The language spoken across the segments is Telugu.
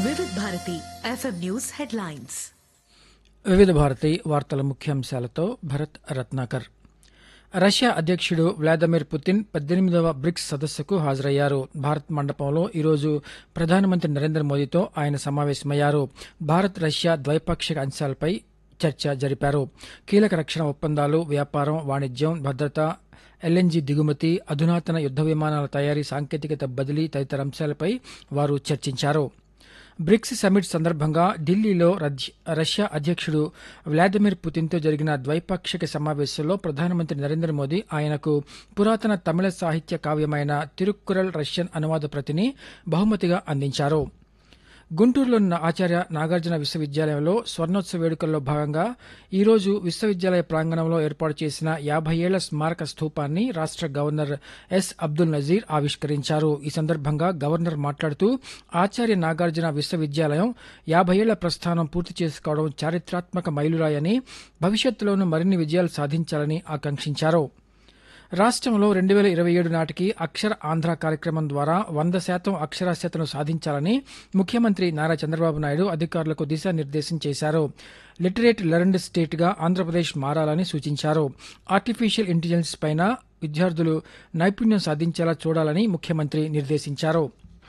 వివిధ Bharati FM news headlines Vividh Bharati వార్తల ముఖ్యాంశాలతో భరత్ రత్నాకర్ రష్యా అధ్యక్షుడు వ్లాదిమిర్ పుతిన్ పద్దెనిమిదవ బ్రిక్స్ సదస్సుకు హాజరయ్యారు భారత్ మండపంలో ఈరోజు ప్రధానమంత్రి నరేంద్ర మోదీతో ఆయన సమావేశమయ్యారు భారత్ రష్యా ద్వైపాక్షిక అంశాలపై చర్చ జరిపారు కీలక రక్షణ ఒప్పందాలు వ్యాపారం వాణిజ్యం భద్రత ఎల్ఎన్జీ దిగుమతి అధునాతన యుద్ద విమానాల తయారీ సాంకేతికత బదిలీ తదితర అంశాలపై వారు చర్చించారు బ్రిక్స్ సమ్మిట్ సందర్భంగా ఢిల్లీలో రజ్- రష్యా అధ్యక్షుడు వ్లాదిమిర్ పుతిన్తో జరిగిన ద్వైపాక్షిక సమావేశంలో ప్రధానమంత్రి నరేంద్ర మోదీ ఆయనకు పురాతన తమిళ సాహిత్య కావ్యమైన తిరుక్కురల్ రష్యన్ అనువాద ప్రతిని బహుమతిగా అందించారు గుంటూరులోని ఆచార్య నాగార్జున విశ్వవిద్యాలయంలో స్వర్ణోత్సవ వేడుకల్లో భాగంగా ఈరోజు విశ్వవిద్యాలయ ప్రాంగణంలో ఏర్పాటు చేసిన యాభై ఏళ్ల స్మారక స్థూపాన్ని రాష్ట గవర్నర్ ఎస్ అబ్దుల్ నజీర్ ఆవిష్కరించారు ఈ సందర్భంగా గవర్నర్ మాట్లాడుతూ ఆచార్య నాగార్జున విశ్వవిద్యాలయం యాభై ఏళ్ల ప్రస్థానం పూర్తి చేసుకోవడం చారిత్రాత్మక మైలురాయని భవిష్యత్తులోనూ మరిన్ని విజయాలు సాధించాలని ఆకాంక్షించారు రాష్ట్రంలో రెండు వేల ఇరవై ఏడు నాటికి అక్షర ఆంధ్ర కార్యక్రమం ద్వారా వంద శాతం అక్షరాస్యతను సాధించాలని ముఖ్యమంత్రి నారా చంద్రబాబు నాయుడు అధికారులకు దిశానిర్దేశం చేశారు లిటరేట్ లెర్న్డ్ స్టేట్ గా ఆంధ్రప్రదేశ్ మారాలని సూచించారు ఆర్టిఫిషియల్ ఇంటెలిజెన్స్ పైన విద్యార్థులు నైపుణ్యం సాధించేలా చూడాలని ముఖ్యమంత్రి నిర్దేశించారు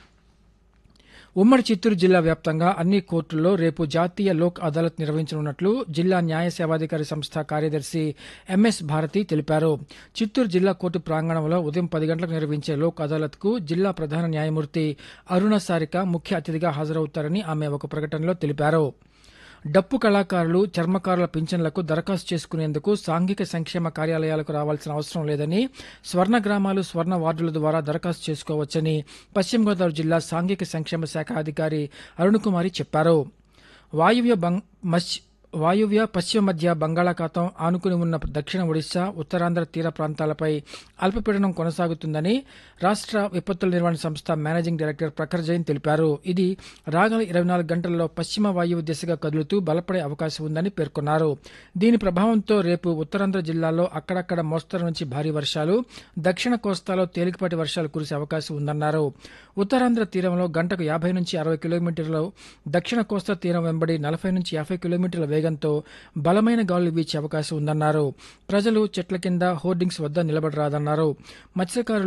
ఉమ్మడి చిత్తూరు జిల్లా వ్యాప్తంగా అన్ని కోర్టుల్లో రేపు జాతీయ లోక్ అదాలత్ నిర్వహించనున్నట్లు జిల్లా న్యాయ సేవాధికారి సంస్థ కార్యదర్శి ఎంఎస్ భారతి తెలిపారు చిత్తూరు జిల్లా కోర్టు ప్రాంగణంలో ఉదయం పది గంటలకు నిర్వహించే లోక్ అదాలత్ కు జిల్లా ప్రధాన న్యాయమూర్తి అరుణ సారిక ముఖ్య అతిథిగా హాజరవుతారని ఆమె ఒక ప్రకటనలో తెలిపారు డప్పు కళాకారులు చర్మకారుల పింఛన్లకు దరఖాస్తు చేసుకునేందుకు సాంఘిక సంక్షేమ కార్యాలయాలకు రావాల్సిన అవసరం లేదని స్వర్ణ గ్రామాలు స్వర్ణ వార్డుల ద్వారా దరఖాస్తు చేసుకోవచ్చని పశ్చిమ గోదావరి జిల్లా సాంఘిక సంక్షేమ శాఖ అధికారి అరుణ్ కుమారి చెప్పారు వాయువ్య బంగ్ మస్ వాయువ్య పశ్చిమ మధ్య బంగాళాఖాతం ఆనుకుని ఉన్న దక్షిణ ఒడిశా ఉత్తరాంధ్ర తీర ప్రాంతాలపై అల్పపీడనం కొనసాగుతుందని రాష్ట్ర విపత్తుల నిర్వహణ సంస్థ మేనేజింగ్ డైరెక్టర్ ప్రఖర్ జైన్ తెలిపారు ఇది రాగల ఇరవై నాలుగు గంటల్లో పశ్చిమ వాయువు దిశగా కదులుతూ బలపడే అవకాశం ఉందని పేర్కొన్నారు దీని ప్రభావంతో రేపు ఉత్తరాంధ్ర జిల్లాలో అక్కడక్కడ మోస్తరు నుంచి భారీ వర్షాలు దక్షిణ కోస్తాలో తేలికపాటి వర్షాలు కురిసే అవకాశం ఉందన్నారు ఉత్తరాంధ్ర తీరంలో గంటకు యాభై నుంచి అరవై కిలోమీటర్లు దక్షిణ కోస్తా తీరం వెంబడి నలభై నుంచి యాభై కిలోమీటర్ల వేగంతో బలమైన గాలులు వీచే అవకాశం ఉందన్నారు ప్రజలు చెట్ల కింద హోర్డింగ్స్ వద్ద నిలబడరాదన్నారు మత్స్యకారులు